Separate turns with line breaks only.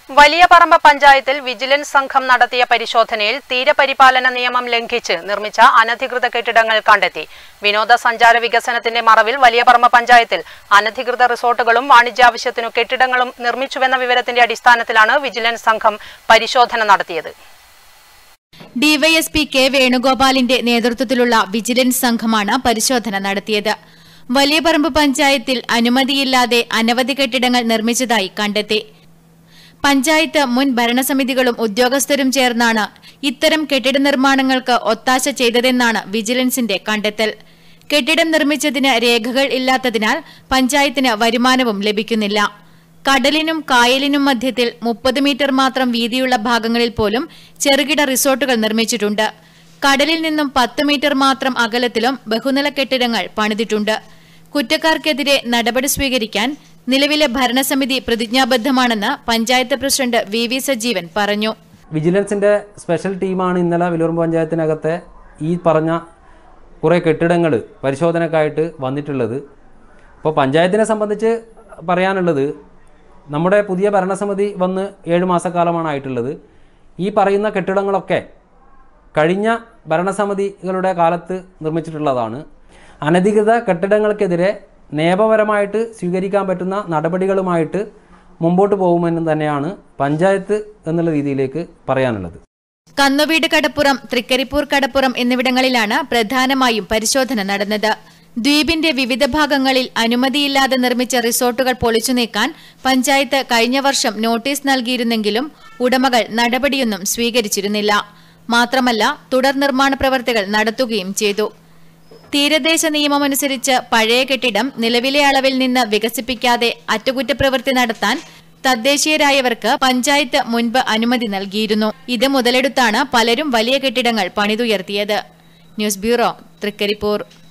വലിയ പറമ്പ പഞ്ചായത്തിൽ വിജിലൻസ് സംഘം നടത്തിയ പരിശോധനയിൽ തീരപരിപാലന നിയമം ലംഘിച്ച് നിർമ്മിച്ച അനധികൃത കെട്ടിടങ്ങൾ കണ്ടെത്തി വിനോദസഞ്ചാര വികസനത്തിന്റെ മറവിൽ വലിയ പറമ്പ പഞ്ചായത്തിൽ അനധികൃത റിസോർട്ടുകളും വാണിജ്യാവശ്യത്തിനു കെട്ടിടങ്ങളും നിർമ്മിച്ചുവെന്ന വിവരത്തിന്റെ അടിസ്ഥാനത്തിലാണ് വിജിലൻസ് സംഘം പരിശോധന നടത്തിയത്
ഡിവൈഎസ്പി കെ വേണുഗോപാലിന്റെ നേതൃത്വത്തിലുള്ള വിജിലൻസ് സംഘമാണ് പരിശോധന നടത്തിയത് വലിയ പറമ്പ് പഞ്ചായത്തിൽ അനുമതിയില്ലാതെ അനവധി കെട്ടിടങ്ങൾ നിർമ്മിച്ചതായി കണ്ടെത്തി പഞ്ചായത്ത് മുൻ ഭരണസമിതികളും ഉദ്യോഗസ്ഥരും ചേർന്നാണ് ഇത്തരം കെട്ടിട നിർമ്മാണങ്ങൾക്ക് ഒത്താശ ചെയ്തതെന്നാണ് വിജിലൻസിന്റെ കണ്ടെത്തൽ കെട്ടിടം നിർമ്മിച്ചതിന് രേഖകൾ ഇല്ലാത്തതിനാൽ പഞ്ചായത്തിന് വരുമാനവും ലഭിക്കുന്നില്ല കടലിനും കായലിനും മധ്യത്തിൽ മുപ്പത് മീറ്റർ മാത്രം വീതിയുള്ള ഭാഗങ്ങളിൽ പോലും ചെറുകിട റിസോർട്ടുകൾ നിർമ്മിച്ചിട്ടുണ്ട് കടലിൽ നിന്നും പത്ത് മീറ്റർ മാത്രം അകലത്തിലും ബഹുനില കെട്ടിടങ്ങൾ പണിതിട്ടുണ്ട് കുറ്റക്കാർക്കെതിരെ നടപടി സ്വീകരിക്കാൻ നിലവിലെ ഭരണസമിതി പ്രതിജ്ഞാബദ്ധമാണെന്ന് panchayat president V V Sajeevan പറഞ്ഞു
വിജിലൻസിൻ്റെ സ്പെഷ്യൽ ടീമാണ് ഇന്നലെ വിലൂർമ്പ് പഞ്ചായത്തിനകത്തെ ഈ പറഞ്ഞ കുറേ കെട്ടിടങ്ങൾ പരിശോധനക്കായിട്ട് വന്നിട്ടുള്ളത് അപ്പോൾ പഞ്ചായത്തിനെ സംബന്ധിച്ച് പറയാനുള്ളത് നമ്മുടെ പുതിയ ഭരണസമിതി വന്ന് ഏഴ് മാസക്കാലമാണ് ആയിട്ടുള്ളത് ഈ പറയുന്ന കെട്ടിടങ്ങളൊക്കെ കഴിഞ്ഞ ഭരണസമിതികളുടെ കാലത്ത് നിർമ്മിച്ചിട്ടുള്ളതാണ് അനധികൃത കെട്ടിടങ്ങൾക്കെതിരെ നിയമപരമായിട്ട് സ്വീകരിക്കാൻ പറ്റുന്ന നടപടികളുമായിട്ട് മുമ്പോട്ട് പോകുമെന്ന് തന്നെയാണ് പഞ്ചായത്ത് എന്നുള്ള രീതിയിലേക്ക് പറയാനുള്ളത്
കന്നുവീട് കടപ്പുറം തൃക്കരിപ്പൂർ കടപ്പുറം എന്നിവിടങ്ങളിലാണ് പ്രധാനമായും പരിശോധന നടന്നത് ദ്വീപിന്റെ വിവിധ ഭാഗങ്ങളിൽ അനുമതിയില്ലാതെ നിർമ്മിച്ച റിസോർട്ടുകൾ പൊളിച്ചു നീക്കാൻ പഞ്ചായത്ത് കഴിഞ്ഞ വർഷം നോട്ടീസ് നൽകിയിരുന്നെങ്കിലും ഉടമകൾ നടപടിയൊന്നും സ്വീകരിച്ചിരുന്നില്ല മാത്രമല്ല തുടർ നിർമ്മാണ പ്രവർത്തികൾ നടത്തുകയും ചെയ്തു തീരദേശ നിയമമനുസരിച്ച് പഴയ കെട്ടിടം നിലവിലെ അളവിൽ നിന്ന് വികസിപ്പിക്കാതെ അറ്റകുറ്റപ്രവൃത്തി നടത്താൻ തദ്ദേശീയരായവർക്ക് പഞ്ചായത്ത് മുൻപ് അനുമതി നൽകിയിരുന്നു ഇത് മുതലെടുത്താണ് പലരും വലിയ കെട്ടിടങ്ങൾ പണിതുയർത്തിയത് ന്യൂസ് ബ്യൂറോ തൃക്കരിപ്പൂർ